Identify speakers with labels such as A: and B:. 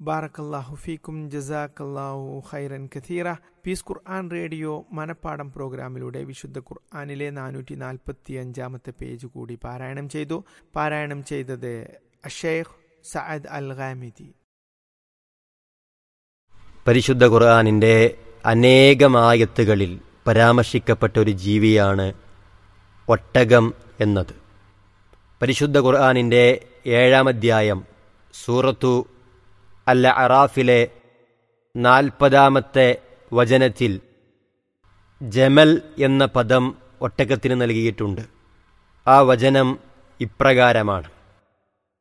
A: ബാറക്കല്ലാഹു ഫീക്കും ജസാക്കല്ലാഹു ഖൈറൻ കഥീറ പീസ് ഖുർആൻ റേഡിയോ മനപ്പാടം പ്രോഗ്രാമിലൂടെ വിശുദ്ധ ഖുർആാനിലെ നാനൂറ്റി നാൽപ്പത്തി അഞ്ചാമത്തെ പേജ് കൂടി പാരായണം ചെയ്തു പാരായണം ചെയ്തത് അഷേഖ് സഅദ് അൽ ഖാമിദി
B: പരിശുദ്ധ ഖുർആാനിൻ്റെ അനേകമായത്തുകളിൽ പരാമർശിക്കപ്പെട്ട ഒരു ജീവിയാണ് ഒട്ടകം എന്നത് പരിശുദ്ധ ഖുർആാനിൻ്റെ ഏഴാം അധ്യായം സൂറത്തു അൽ അറാഫിലെ നാൽപ്പതാമത്തെ വചനത്തിൽ ജമൽ എന്ന പദം ഒട്ടകത്തിന് നൽകിയിട്ടുണ്ട് ആ വചനം ഇപ്രകാരമാണ്